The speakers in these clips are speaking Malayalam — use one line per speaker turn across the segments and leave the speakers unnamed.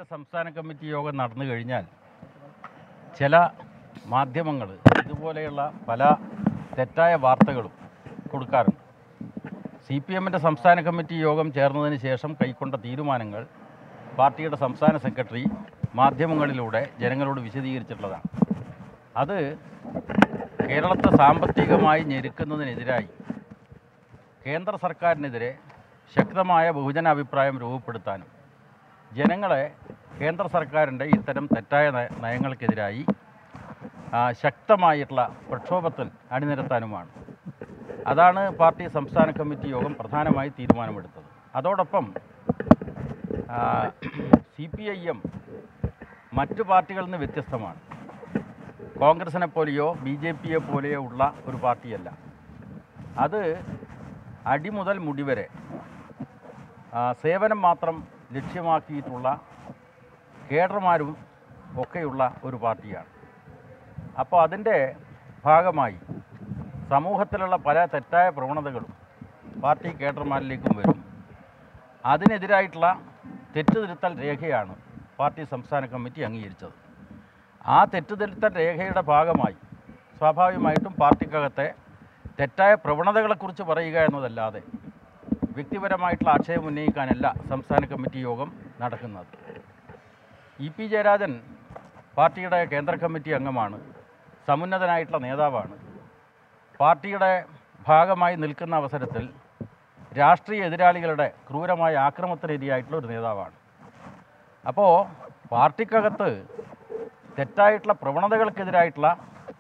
സംസ്ഥാന കമ്മിറ്റി യോഗം നടന്നു കഴിഞ്ഞാൽ ചില മാധ്യമങ്ങൾ ഇതുപോലെയുള്ള പല തെറ്റായ വാർത്തകളും കൊടുക്കാറുണ്ട് സി പി എമ്മിൻ്റെ സംസ്ഥാന കമ്മിറ്റി യോഗം ചേർന്നതിന് ശേഷം കൈക്കൊണ്ട തീരുമാനങ്ങൾ പാർട്ടിയുടെ സംസ്ഥാന സെക്രട്ടറി മാധ്യമങ്ങളിലൂടെ ജനങ്ങളോട് വിശദീകരിച്ചിട്ടുള്ളതാണ് അത് കേരളത്തെ സാമ്പത്തികമായി ഞെരുക്കുന്നതിനെതിരായി കേന്ദ്ര സർക്കാരിനെതിരെ ശക്തമായ ബഹുജനാഭിപ്രായം രൂപപ്പെടുത്താനും ജനങ്ങളെ കേന്ദ്ര സർക്കാരിൻ്റെ ഇത്തരം തെറ്റായ നയ- നയങ്ങൾക്കെതിരായി ആ, ശക്തമായിട്ടുള്ള പ്രക്ഷോഭത്തിൽ അണിനിരത്താനുമാണ് അതാണ് പാർട്ടി സംസ്ഥാന കമ്മിറ്റി യോഗം പ്രധാനമായി തീരുമാനമെടുത്തത് അതോടൊപ്പം സി പി ഐ എം മറ്റു പാർട്ടികളിൽ നിന്ന് വ്യത്യസ്തമാണ് കോൺഗ്രസിനെ പോലെയോ ബി ജെ പിയെ പോലെയോ ഉള്ള ഒരു പാർട്ടിയല്ല അത് അടി മുതൽ മുടി വരെ ആ, സേവനം മാത്രം ലക്ഷ്യമാക്കിയിട്ടുള്ള കേഡർമാരും ഒക്കെയുള്ള ഒരു പാർട്ടിയാണ് അപ്പോൾ അതിൻ്റെ ഭാഗമായി സമൂഹത്തിലുള്ള പല തെറ്റായ പ്രവണതകളും പാർട്ടി കേഡർമാരിലേക്കും വരും അതിനെതിരായിട്ടുള്ള തെറ്റുതിരുത്തൽ രേഖയാണ് പാർട്ടി സംസ്ഥാന കമ്മിറ്റി അംഗീകരിച്ചത് ആ തെറ്റുതിരുത്തൽ രേഖയുടെ ഭാഗമായി സ്വാഭാവികമായിട്ടും പാർട്ടിക്കകത്തെ തെറ്റായ പ്രവണതകളെക്കുറിച്ച് പറയുക എന്നതല്ലാതെ വ്യക്തിപരമായിട്ടുള്ള ആക്ഷേപം ഉന്നയിക്കാനല്ല സംസ്ഥാന കമ്മിറ്റി യോഗം നടക്കുന്നത് ഇ പി ജയരാജൻ പാർട്ടിയുടെ കേന്ദ്ര കമ്മിറ്റി അംഗമാണ് സമുന്നതനായിട്ടുള്ള നേതാവാണ് പാർട്ടിയുടെ ഭാഗമായി നിൽക്കുന്ന അവസരത്തിൽ രാഷ്ട്രീയ എതിരാളികളുടെ ക്രൂരമായ ആക്രമണത്തിനിരയായിട്ടുള്ള ഒരു നേതാവാണ് അപ്പോൾ പാർട്ടിക്കകത്ത് തെറ്റായിട്ടുള്ള പ്രവണതകൾക്കെതിരായിട്ടുള്ള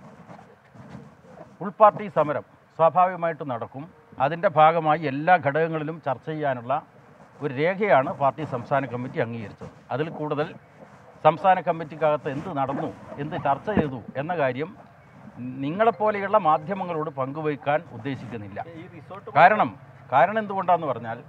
ഉൾപാർട്ടി സമരം സ്വാഭാവികമായിട്ടും നടക്കും അതിൻ്റെ ഭാഗമായി എല്ലാ ഘടകങ്ങളിലും ചർച്ച ചെയ്യാനുള്ള ഒരു രേഖയാണ് പാർട്ടി സംസ്ഥാന കമ്മിറ്റി അംഗീകരിച്ചത് അതിൽ കൂടുതൽ സംസ്ഥാന കമ്മിറ്റിക്കകത്ത് എന്ത് നടന്നു എന്ത് ചർച്ച ചെയ്തു എന്ന കാര്യം നിങ്ങളെപ്പോലെയുള്ള മാധ്യമങ്ങളോട് പങ്കുവയ്ക്കാൻ ഉദ്ദേശിക്കുന്നില്ല
ഈ റിസോർട്ട്
കാരണം കാരണം എന്തുകൊണ്ടാന്ന് പറഞ്ഞാൽ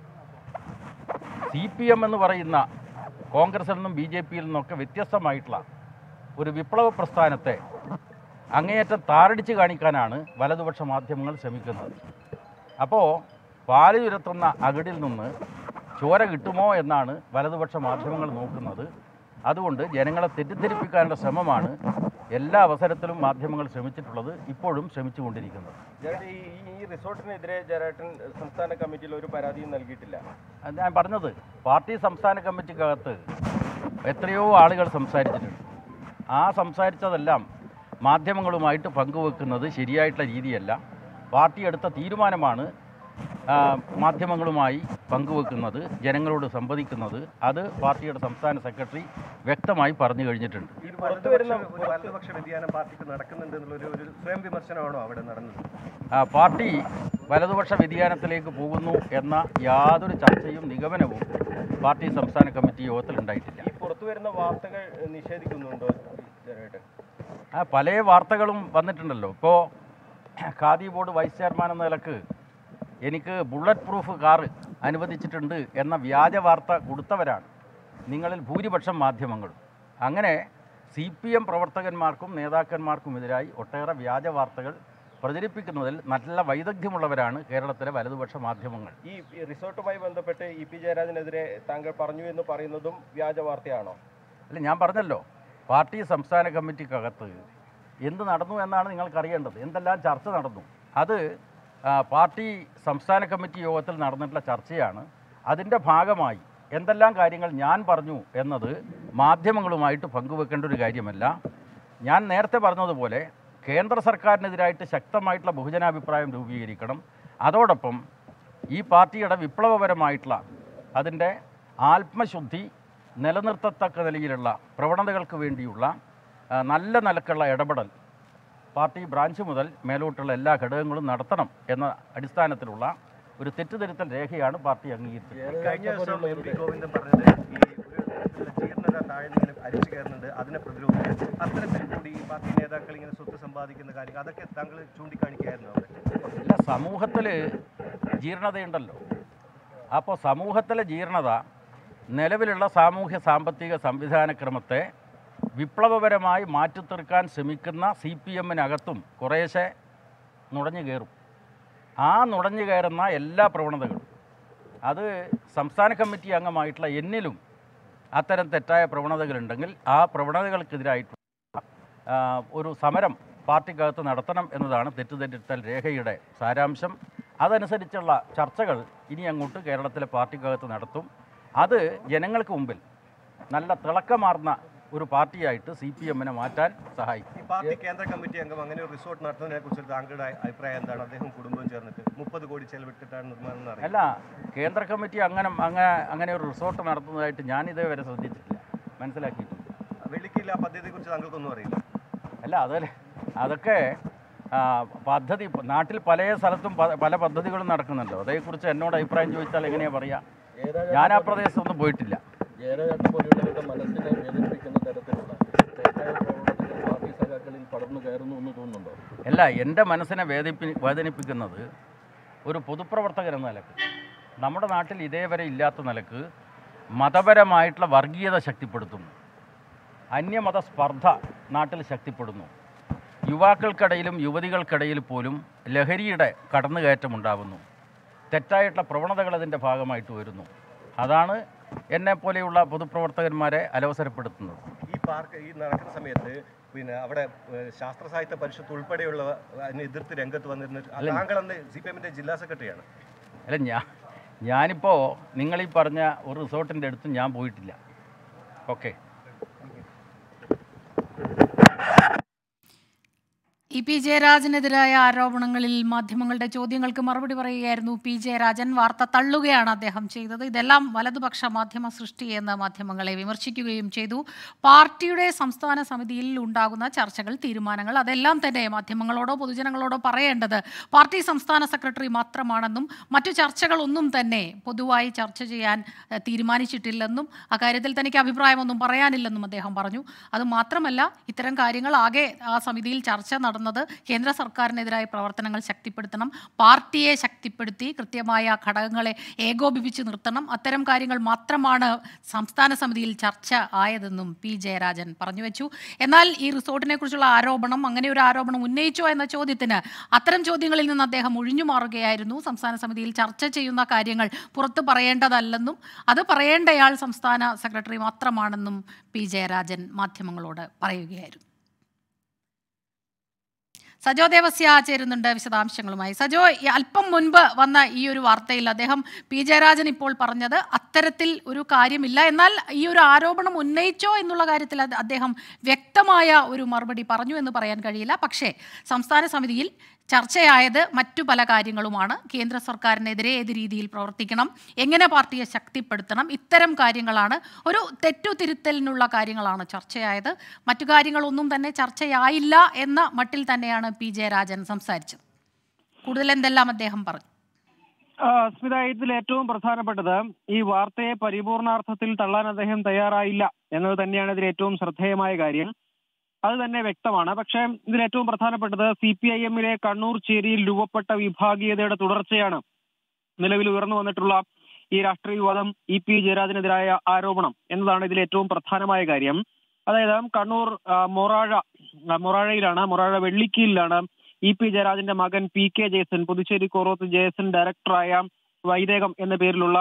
സി പി എം എന്ന് പറയുന്ന കോൺഗ്രസിൽ നിന്നും ബി ജെ പിയിൽ നിന്നൊക്കെ വ്യത്യസ്തമായിട്ടുള്ള ഒരു വിപ്ലവ പ്രസ്ഥാനത്തെ അങ്ങേയറ്റം താറടിച്ച് കാണിക്കാനാണ് വലതുപക്ഷ മാധ്യമങ്ങൾ ശ്രമിക്കുന്നത് അപ്പോൾ പാല് ചുരത്തുന്ന അകിടിൽ നിന്ന് ചോര കിട്ടുമോ എന്നാണ് വലതുപക്ഷ മാധ്യമങ്ങൾ നോക്കുന്നത് അതുകൊണ്ട് ജനങ്ങളെ തെറ്റിദ്ധരിപ്പിക്കാനുള്ള ശ്രമമാണ് എല്ലാ അവസരത്തിലും മാധ്യമങ്ങൾ ശ്രമിച്ചിട്ടുള്ളത് ഇപ്പോഴും ശ്രമിച്ചുകൊണ്ടിരിക്കുന്നത്
ജയരാജൻ, ഈ ഈ റിസോർട്ടിനെതിരെ ജയരാട്ടൻ സംസ്ഥാന കമ്മിറ്റിയിൽ ഒരു പരാതിയും നൽകിയിട്ടില്ല
അത് ഞാൻ പറഞ്ഞത് പാർട്ടി സംസ്ഥാന കമ്മിറ്റിക്കകത്ത് എത്രയോ ആളുകൾ സംസാരിച്ചിട്ടുണ്ട് ആ സംസാരിച്ചതെല്ലാം മാധ്യമങ്ങളുമായിട്ട് പങ്കുവെക്കുന്നത് ശരിയായിട്ടുള്ള രീതിയല്ല പാർട്ടി എടുത്ത തീരുമാനമാണ് ആ, മാധ്യമങ്ങളുമായി പങ്കുവെക്കുന്നത് ജനങ്ങളോട് സംവദിക്കുന്നത് അത് പാർട്ടിയുടെ സംസ്ഥാന സെക്രട്ടറി വ്യക്തമായി പറഞ്ഞു കഴിഞ്ഞിട്ടുണ്ട്
ഈ പുറത്തു വരുന്ന
ഒരു വലതുപക്ഷ വ്യതിയാനം പാർട്ടിക്ക് നടക്കുന്നുണ്ട് എന്നുള്ളൊരു ഒരു സ്വയം വിമർശനമാണോ അവിടെ നടന്നത്
ആ, പാർട്ടി വലതുപക്ഷ വ്യതിയാനത്തിലേക്ക് പോകുന്നു എന്ന യാതൊരു ചർച്ചയും നിഗമനവും പാർട്ടി സംസ്ഥാന കമ്മിറ്റി യോഗത്തിൽ ഉണ്ടായിട്ടില്ല
ഈ പുറത്തു വരുന്ന വാർത്തകൾ നിഷേധിക്കുന്നുണ്ടോ ജയരാട്ടൻ
ആ പല വാർത്തകളും വന്നിട്ടുണ്ടല്ലോ ഇപ്പോൾ ഖാദി ബോർഡ് വൈസ് ചെയർമാൻ എന്ന നിലക്ക് എനിക്ക് ബുള്ളറ്റ് പ്രൂഫ് കാറ് അനുവദിച്ചിട്ടുണ്ട് എന്ന വ്യാജ വാർത്ത കൊടുത്തവരാണ് നിങ്ങളിൽ ഭൂരിപക്ഷം മാധ്യമങ്ങളും അങ്ങനെ സി പി എം പ്രവർത്തകന്മാർക്കും നേതാക്കന്മാർക്കുമെതിരായി ഒട്ടേറെ വ്യാജ വാർത്തകൾ പ്രചരിപ്പിക്കുന്നതിൽ നല്ല വൈദഗ്ധ്യമുള്ളവരാണ് കേരളത്തിലെ വലതുപക്ഷ മാധ്യമങ്ങൾ
ഈ ഈ റിസോർട്ടുമായി ബന്ധപ്പെട്ട് ഇ പി ജയരാജനെതിരെ താങ്കൾ പറഞ്ഞു എന്ന് പറയുന്നതും വ്യാജ വാർത്തയാണോ
അല്ല ഞാൻ പറഞ്ഞല്ലോ പാർട്ടി സംസ്ഥാന കമ്മിറ്റിക്കകത്ത് എന്ത് നടന്നു എന്നാണ് നിങ്ങൾക്കറിയേണ്ടത് എന്തെല്ലാം ചർച്ച നടന്നു അത് ആ, പാർട്ടി സംസ്ഥാന കമ്മിറ്റി യോഗത്തിൽ നടന്നിട്ടുള്ള ചർച്ചയാണ് അതിൻ്റെ ഭാഗമായി എന്തെല്ലാം കാര്യങ്ങൾ ഞാൻ പറഞ്ഞു എന്നത് മാധ്യമങ്ങളുമായിട്ട് പങ്കുവെക്കേണ്ട ഒരു കാര്യമല്ല ഞാൻ നേരത്തെ പറഞ്ഞതുപോലെ കേന്ദ്ര സർക്കാരിനെതിരായിട്ട് ശക്തമായിട്ടുള്ള ബഹുജനാഭിപ്രായം രൂപീകരിക്കണം അതോടൊപ്പം ഈ പാർട്ടിയുടെ വിപ്ലവപരമായിട്ടുള്ള അതിൻ്റെ ആത്മശുദ്ധി നിലനിർത്തത്തക്ക നിലയിലുള്ള പ്രവണതകൾക്ക് വേണ്ടിയുള്ള ആ, നല്ല നിലക്കുള്ള ഇടപെടൽ പാർട്ടി ബ്രാഞ്ച് മുതൽ മേലോട്ടുള്ള എല്ലാ ഘടകങ്ങളും നടത്തണം എന്ന അടിസ്ഥാനത്തിലുള്ള ഒരു തെറ്റുതിരുത്തൽ രേഖയാണ് പാർട്ടി അംഗീകരിച്ചത്
കഴിഞ്ഞ ദിവസം എം പി ഗോവിന്ദൻ പറഞ്ഞത് ഈ ഒരു തരത്തിലുള്ള ജീർണത താഴ്ന്ന് ഇങ്ങനെ അരിച്ചു കയറുന്നുണ്ട് അതിനെ പ്രതിരോധിക്കാൻ അത്തരത്തിൽ കൂടി ഈ പാർട്ടി നേതാക്കൾ ഇങ്ങനെ സ്വത്ത് സമ്പാദിക്കുന്ന കാര്യം അതൊക്കെ താങ്കൾ ചൂണ്ടിക്കാണിക്കുകയായിരുന്നു അവിടെ
അല്ല സമൂഹത്തിൽ ജീർണതയുണ്ടല്ലോ അപ്പോൾ സമൂഹത്തിലെ ജീർണത നിലവിലുള്ള സാമൂഹ്യ സാമ്പത്തിക സംവിധാനക്രമത്തെ വിപ്ലവപരമായി മാറ്റിത്തീർക്കാൻ ശ്രമിക്കുന്ന സി പി എമ്മിനകത്തും കുറേശ്ശെ നുടഞ്ഞു കയറും ആ നുടഞ്ഞു കയറുന്ന എല്ലാ പ്രവണതകളും അത് സംസ്ഥാന കമ്മിറ്റി അംഗമായിട്ടുള്ള എന്നിലും അത്തരം തെറ്റായ പ്രവണതകളുണ്ടെങ്കിൽ ആ പ്രവണതകൾക്കെതിരായിട്ട് ആ, ഒരു സമരം പാർട്ടിക്കകത്ത് നടത്തണം എന്നതാണ് തെറ്റുതിരുത്തൽ രേഖയുടെ സാരാംശം അതനുസരിച്ചുള്ള ചർച്ചകൾ ഇനി അങ്ങോട്ട് കേരളത്തിലെ പാർട്ടിക്കകത്ത് നടത്തും അത് ജനങ്ങൾക്ക് മുമ്പിൽ നല്ല തിളക്കമാർന്ന ഒരു പാർട്ടിയായിട്ട് സി പി എമ്മിനെ മാറ്റാൻ സഹായിക്കും
ഈ പാർട്ടി കേന്ദ്ര കമ്മിറ്റി അംഗം അങ്ങനെ ഒരു റിസോർട്ട് നടത്തുന്നതിനെ കുറിച്ച് താങ്കളുടെ അഭിപ്രായം എന്താണ് അദ്ദേഹം കുടുംബവും ചേർന്നിട്ട് മുപ്പത് കോടി ചെലവിട്ടിട്ടാണ് നിർമ്മാണം എന്ന് അറിയാം
അല്ല കേന്ദ്ര കമ്മിറ്റി അങ്ങനെ അങ്ങനെ അങ്ങനെ ഒരു റിസോർട്ട് നടത്തുന്നതായിട്ട് ഞാൻ ഇതേവരെ ശ്രദ്ധിച്ചിട്ടില്ല മനസ്സിലാക്കിയിട്ടില്ല
വെള്ളിക്കില്ല ആ പദ്ധതിയെ കുറിച്ച് താങ്കൾക്കൊന്നും അറിയില്ല
അല്ല അതല്ലേ അതൊക്കെ ആ, പദ്ധതി നാട്ടിൽ പല സ്ഥലത്തും പ- പല പദ്ധതികളും നടക്കുന്നുണ്ടോ അതേക്കുറിച്ച് എന്നോട് അഭിപ്രായം ചോദിച്ചാൽ എങ്ങനെയാ പറയാ ഞാൻ ആ പ്രദേശത്തൊന്നും പോയിട്ടില്ല
ജയരാജൻ പോലെയുള്ളവരുടെ മനസ്സിനെ വേദനിപ്പിക്കുന്ന തരത്തിലുള്ള തെറ്റായ പ്രവണതകൾ പാർട്ടി സഖാക്കളിൽ പടർന്നു കയറുന്നു എന്ന് തോന്നുന്നുണ്ടോ
അല്ല എൻ്റെ മനസ്സിനെ വേദിപ്പി വേദനിപ്പിക്കുന്നത് ഒരു പൊതുപ്രവർത്തകൻ എന്ന നിലക്ക് നമ്മുടെ നാട്ടിൽ ഇതേവരെ ഇല്ലാത്ത നിലക്ക് മതപരമായിട്ടുള്ള വർഗീയത ശക്തിപ്പെടുത്തുന്നു അന്യമത സ്പർദ്ധ നാട്ടിൽ ശക്തിപ്പെടുന്നു യുവാക്കൾക്കിടയിലും യുവതികൾക്കിടയിൽ പോലും ലഹരിയുടെ കടന്നുകയറ്റം ഉണ്ടാകുന്നു തെറ്റായിട്ടുള്ള പ്രവണതകൾ അതിൻ്റെ ഭാഗമായിട്ട് വരുന്നു അതാണ് എന്നെ പോലെയുള്ള പൊതുപ്രവർത്തകന്മാരെ അലവസരപ്പെടുത്തുന്നത്
ഈ പാർക്ക് ഈ നടക്കുന്ന സമയത്ത് പിന്നെ അവിടെ ഏഹ്, ശാസ്ത്ര സാഹിത്യ പരിഷത്ത് ഉൾപ്പെടെയുള്ള അതിനെ എതിർത്ത് രംഗത്ത് വന്നിരുന്ന താങ്കൾ അന്ന് സി പി എമ്മിന്റെ ജില്ലാ സെക്രട്ടറിയാണ്
അല്ല ഞാൻ ഞാനിപ്പോൾ നിങ്ങൾ ഈ പറഞ്ഞ ഒരു റിസോർട്ടിൻ്റെ അടുത്ത് ഞാൻ പോയിട്ടില്ല ഓക്കെ
ഇ പി ജയരാജനെതിരായ ആരോപണങ്ങളിൽ മാധ്യമങ്ങളുടെ ചോദ്യങ്ങൾക്ക് മറുപടി പറയുകയായിരുന്നു പി ജയരാജൻ വാർത്ത തള്ളുകയാണ് അദ്ദേഹം ചെയ്തത് ഇതെല്ലാം വലതുപക്ഷ മാധ്യമ സൃഷ്ടി എന്ന് മാധ്യമങ്ങളെ വിമർശിക്കുകയും ചെയ്തു പാർട്ടിയുടെ സംസ്ഥാന സമിതിയിൽ ഉണ്ടാകുന്ന ചർച്ചകൾ തീരുമാനങ്ങൾ അതെല്ലാം തന്നെ മാധ്യമങ്ങളോടോ പൊതുജനങ്ങളോടോ പറയേണ്ടത് പാർട്ടി സംസ്ഥാന സെക്രട്ടറി മാത്രമാണെന്നും മറ്റു ചർച്ചകളൊന്നും തന്നെ പൊതുവായി ചർച്ച ചെയ്യാൻ ഏഹ്, തീരുമാനിച്ചിട്ടില്ലെന്നും അക്കാര്യത്തിൽ തനിക്ക് അഭിപ്രായമൊന്നും പറയാനില്ലെന്നും അദ്ദേഹം പറഞ്ഞു അത് മാത്രമല്ല ഇത്തരം കാര്യങ്ങൾ ആകെ ആ സമിതിയിൽ ചർച്ച നടന്നത് കേന്ദ്ര സർക്കാരിനെതിരായ പ്രവർത്തനങ്ങൾ ശക്തിപ്പെടുത്തണം പാർട്ടിയെ ശക്തിപ്പെടുത്തി കൃത്യമായ ഘടകങ്ങളെ ഏകോപിപ്പിച്ച് നിർത്തണം അത്തരം കാര്യങ്ങൾ മാത്രമാണ് സംസ്ഥാന സമിതിയിൽ ചർച്ച ആയതെന്നും പി ജയരാജൻ പറഞ്ഞു വെച്ചു എന്നാൽ ഈ റിസോർട്ടിനെ കുറിച്ചുള്ള ആരോപണം അങ്ങനെ ഒരു ആരോപണം ഉന്നയിച്ചോ എന്ന ചോദ്യത്തിന് അത്തരം ചോദ്യങ്ങളിൽ നിന്ന് അദ്ദേഹം ഒഴിഞ്ഞു മാറുകയായിരുന്നു സംസ്ഥാന സമിതിയിൽ ചർച്ച ചെയ്യുന്ന കാര്യങ്ങൾ പുറത്ത് പറയേണ്ടതല്ലെന്നും അത് പറയേണ്ടയാൾ സംസ്ഥാന സെക്രട്ടറി മാത്രമാണെന്നും പി ജയരാജൻ മാധ്യമങ്ങളോട് പറയുകയായിരുന്നു സജോ ദേവസ്യ ചേരുന്നുണ്ട് വിശദാംശങ്ങളുമായി സജോ ഈ അല്പം മുൻപ് വന്ന ഈ ഒരു വാർത്തയിൽ അദ്ദേഹം പി ജയരാജൻ ഇപ്പോൾ പറഞ്ഞത് അത്തരത്തിൽ ഒരു കാര്യമില്ല എന്നാൽ ഈ ഒരു ആരോപണം ഉന്നയിച്ചോ എന്നുള്ള കാര്യത്തിൽ അത് അദ്ദേഹം വ്യക്തമായ ഒരു മറുപടി പറഞ്ഞു എന്ന് പറയാൻ കഴിയില്ല പക്ഷേ സംസ്ഥാന സമിതിയിൽ ചർച്ചയായത് മറ്റു പല കാര്യങ്ങളുമാണ് കേന്ദ്ര സർക്കാരിനെതിരെ ഏത് രീതിയിൽ പ്രവർത്തിക്കണം എങ്ങനെ പാർട്ടിയെ ശക്തിപ്പെടുത്തണം ഇത്തരം കാര്യങ്ങളാണ് ഒരു തെറ്റുതിരുത്തലിനുള്ള കാര്യങ്ങളാണ് ചർച്ചയായത് മറ്റു കാര്യങ്ങളൊന്നും തന്നെ ചർച്ചയായില്ല എന്ന മട്ടിൽ തന്നെയാണ് പി ജയരാജൻ സംസാരിച്ചത് കൂടുതൽ എന്തെല്ലാം അദ്ദേഹം പറഞ്ഞു
ആ, സ്മിത ഇതിൽ ഏറ്റവും പ്രധാനപ്പെട്ടത് ഈ വാർത്തയെ പരിപൂർണാർത്ഥത്തിൽ തള്ളാൻ അദ്ദേഹം തയ്യാറായില്ല എന്നത് തന്നെയാണ് ഇതിൽ ഏറ്റവും ശ്രദ്ധേയമായ കാര്യം അത് തന്നെ വ്യക്തമാണ് പക്ഷേ ഇതിൽ ഏറ്റവും പ്രധാനപ്പെട്ടത് സി പി ഐ എമ്മിലെ കണ്ണൂർ ചേരിയിൽ രൂപപ്പെട്ട വിഭാഗീയതയുടെ തുടർച്ചയാണ് നിലവിൽ ഉയർന്നു വന്നിട്ടുള്ള ഈ രാഷ്ട്രീയ വിവാദം ഇ പി ജയരാജനെതിരായ ആരോപണം എന്നതാണ് ഇതിൽ ഏറ്റവും പ്രധാനമായ കാര്യം അതായത് കണ്ണൂർ ആ, മൊറാഴ ആ, മൊറാഴയിലാണ് മൊറാഴ വെള്ളിക്കീലിലാണ് ഇ പി ജയരാജന്റെ മകൻ പി കെ ജയസൻ പുതുച്ചേരി കോറോത്ത് ജയസൻ ഡയറക്ടറായ വൈദേകം എന്ന പേരിലുള്ള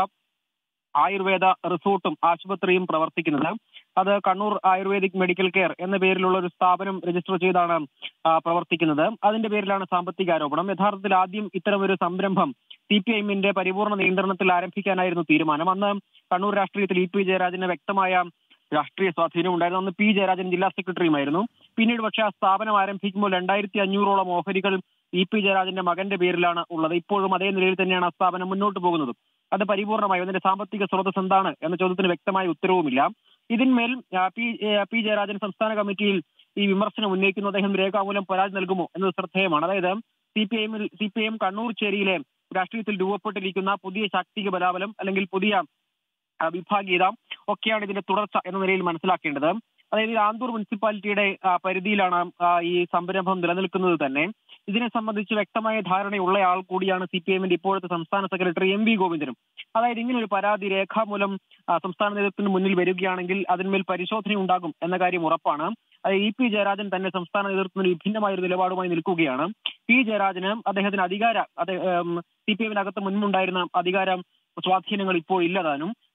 ആയുർവേദ റിസോർട്ടും ആശുപത്രിയും പ്രവർത്തിക്കുന്നത് അത് കണ്ണൂർ ആയുർവേദിക് മെഡിക്കൽ കെയർ എന്ന പേരിലുള്ള ഒരു സ്ഥാപനം രജിസ്റ്റർ ചെയ്താണ് ആ, പ്രവർത്തിക്കുന്നത് അതിന്റെ പേരിലാണ് സാമ്പത്തിക ആരോപണം യഥാർത്ഥത്തിൽ ആദ്യം ഇത്തരം ഒരു സംരംഭം സി പി ഐഎമ്മിന്റെ പരിപൂർണ നിയന്ത്രണത്തിൽ ആരംഭിക്കാനായിരുന്നു തീരുമാനം അന്ന് കണ്ണൂർ രാഷ്ട്രീയത്തിൽ ഇ പി ജയരാജന് വ്യക്തമായ രാഷ്ട്രീയ സ്വാധീനം ഉണ്ടായിരുന്നു അന്ന് പി ജയരാജൻ ജില്ലാ സെക്രട്ടറിയുമായിരുന്നു പിന്നീട് പക്ഷേ ആ സ്ഥാപനം ആരംഭിക്കുമ്പോൾ രണ്ടായിരത്തി അഞ്ഞൂറോളം ഓഹരികൾ ഇ പി ജയരാജന്റെ മകന്റെ പേരിലാണ് ഉള്ളത് ഇപ്പോഴും അതേ നിലയിൽ തന്നെയാണ് ആ സ്ഥാപനം മുന്നോട്ട് പോകുന്നത് അത് പരിപൂർണമായും അതിന്റെ സാമ്പത്തിക സ്രോതസ് എന്താണ് എന്ന ചോദ്യത്തിന് വ്യക്തമായ ഉത്തരവുമില്ല ഇതിന്മേൽ ആ, പി ഏ, പി ജയരാജൻ സംസ്ഥാന കമ്മിറ്റിയിൽ ഈ വിമർശനം ഉന്നയിക്കുന്നു അദ്ദേഹം രേഖാമൂലം പരാതി നൽകുമോ എന്നത് ശ്രദ്ധേയമാണ് അതായത് സി പി ഐഎമ്മിൽ C P I M Kannur ചേരിയിലെ രാഷ്ട്രീയത്തിൽ രൂപപ്പെട്ടിരിക്കുന്ന പുതിയ ശാക്തിക ബലാബലം അല്ലെങ്കിൽ പുതിയ ആ, വിഭാഗീയത ഒക്കെയാണ് ഇതിന്റെ തുടർച്ച എന്ന നിലയിൽ മനസ്സിലാക്കേണ്ടത് അതായത് ഈ ആന്തൂർ മുനിസിപ്പാലിറ്റിയുടെ ആ, പരിധിയിലാണ് ആ, ഈ സംരംഭം നിലനിൽക്കുന്നത് തന്നെ ഇതിനെ സംബന്ധിച്ച് വ്യക്തമായ ധാരണയുള്ള ആൾ കൂടിയാണ് സി പി എമ്മിന്റെ ഇപ്പോഴത്തെ സംസ്ഥാന സെക്രട്ടറി എം വി ഗോവിന്ദനും അതായത് ഇങ്ങനെ ഒരു പരാതി രേഖാമൂലം ആ, സംസ്ഥാന നേതൃത്വത്തിന് മുന്നിൽ വരികയാണെങ്കിൽ അതിന്മേൽ പരിശോധന ഉണ്ടാകും എന്ന കാര്യം ഉറപ്പാണ് അത് ഇ പി ജയരാജൻ തന്നെ സംസ്ഥാന നേതൃത്വത്തിന് വിഭിന്നമായ ഒരു നിലപാടുമായി നിൽക്കുകയാണ് പി ജയരാജന് അദ്ദേഹത്തിന് അധികാര സി പി എമ്മിനകത്ത് മുൻപുണ്ടായിരുന്ന അധികാര സ്വാധീനങ്ങൾ ഇപ്പോൾ ഇല്ലതാനും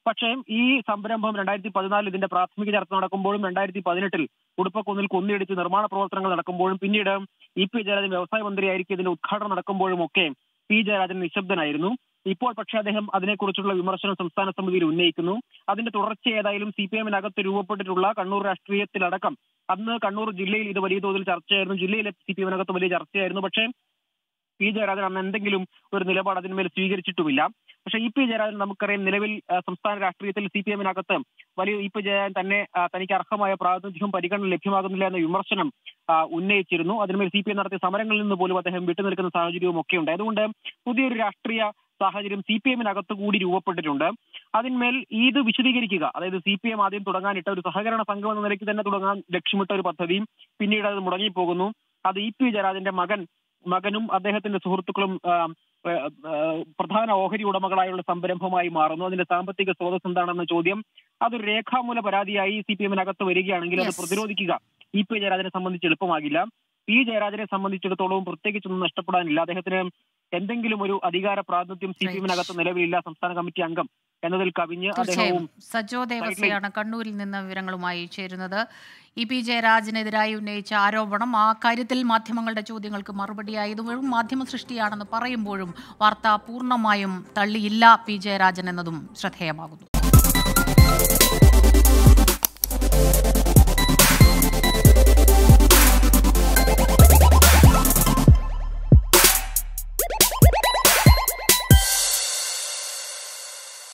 പക്ഷേ ഈ സംരംഭം രണ്ടായിരത്തി പതിനാലിൽ ഇതിന്റെ പ്രാഥമിക ചർച്ച നടക്കുമ്പോഴും രണ്ടായിരത്തി പതിനെട്ടിൽ ഉടുപ്പക്കുന്നിൽ കുന്നിടിച്ച് നിർമ്മാണ പ്രവർത്തനങ്ങൾ നടക്കുമ്പോഴും പിന്നീട് ഇ പി ജയരാജൻ വ്യവസായ മന്ത്രിയായിരിക്കും ഇതിന്റെ ഉദ്ഘാടനം നടക്കുമ്പോഴും ഒക്കെ പി ജയരാജൻ നിശബ്ദനായിരുന്നു ഇപ്പോൾ പക്ഷേ അദ്ദേഹം അതിനെക്കുറിച്ചുള്ള വിമർശനം സംസ്ഥാന സമിതിയിൽ ഉന്നയിക്കുന്നു അതിന്റെ തുടർച്ച ഏതായാലും സി പി എമ്മിനകത്ത് രൂപപ്പെട്ടിട്ടുള്ള കണ്ണൂർ രാഷ്ട്രീയത്തിലടക്കം അന്ന് കണ്ണൂർ ജില്ലയിൽ ഇത് വലിയ തോതിൽ ചർച്ചയായിരുന്നു ജില്ലയിലെ സി പി എമ്മിനകത്ത് വലിയ ചർച്ചയായിരുന്നു പക്ഷേ പി ജയരാജൻ അന്ന് എന്തെങ്കിലും ഒരു നിലപാട് അതിന്മേൽ സ്വീകരിച്ചിട്ടുമില്ല പക്ഷേ ഇ പി ജയരാജൻ നമുക്കറിയാം നിലവിൽ ആ, സംസ്ഥാന രാഷ്ട്രീയത്തിൽ സി പി എമ്മിനകത്ത് വലിയ ഇ പി ജയരാജൻ തന്നെ ആ, തനിക്ക് അർഹമായ പ്രാതിനിധ്യവും പരിഗണന ലഭ്യമാകുന്നില്ല എന്ന വിമർശനം ആ, ഉന്നയിച്ചിരുന്നു അതിന്മേൽ സി പി എം നടത്തിയ സമരങ്ങളിൽ നിന്ന് പോലും അദ്ദേഹം വിട്ടുനിൽക്കുന്ന സാഹചര്യവും ഒക്കെ ഉണ്ട് അതുകൊണ്ട് പുതിയൊരു രാഷ്ട്രീയ സാഹചര്യം സി പി എമ്മിനകത്ത് കൂടി രൂപപ്പെട്ടിട്ടുണ്ട് അതിന്മേൽ ഇത് വിശദീകരിക്കുക അതായത് സി പി എം ആദ്യം തുടങ്ങാനിട്ട ഒരു സഹകരണ സംഘം എന്ന നിലയ്ക്ക് തന്നെ തുടങ്ങാൻ ലക്ഷ്യമിട്ട ഒരു പദ്ധതി പിന്നീട് അത് മുടങ്ങിപ്പോകുന്നു അത് ഇ പി ജയരാജന്റെ മകൻ മകനും അദ്ദേഹത്തിന്റെ സുഹൃത്തുക്കളും ആ, ആ, ആ, പ്രധാന ഓഹരി ഉടമകളായുള്ള സംരംഭമായി മാറുന്നു അതിന്റെ സാമ്പത്തിക സ്രോതസ് എന്താണെന്ന ചോദ്യം അതൊരു രേഖാമൂല പരാതിയായി സി പി എമ്മിനകത്ത് വരികയാണെങ്കിൽ അത്
Yes.
പ്രതിരോധിക്കുക ഇ പി ജയരാജനെ സംബന്ധിച്ച് എളുപ്പമാകില്ല പി ജയരാജനെ സംബന്ധിച്ചിടത്തോളം പ്രത്യേകിച്ചൊന്നും നഷ്ടപ്പെടാനില്ല അദ്ദേഹത്തിന് എന്തെങ്കിലും ഒരു അധികാര പ്രാതിനിധ്യം സി പി എമ്മിനകത്ത് നിലവിലില്ല സംസ്ഥാന കമ്മിറ്റി അംഗം എന്നതിൽ കവിഞ്ഞ് അദ്ദേഹവും
തീർച്ചയായും സജോ ദേവസ്യയാണ് കണ്ണൂരിൽ നിന്ന് വിവരങ്ങളുമായി ചേരുന്നത് ഇ പി ജയരാജനെതിരായി ഉന്നയിച്ച ആരോപണം ആ കാര്യത്തിൽ മാധ്യമങ്ങളുടെ ചോദ്യങ്ങൾക്ക് മറുപടിയായി ഇത് വെറും മാധ്യമ സൃഷ്ടിയാണെന്ന് പറയുമ്പോഴും വാർത്ത പൂർണ്ണമായും തള്ളിയില്ല പി ജയരാജൻ എന്നതും ശ്രദ്ധേയമാകുന്നു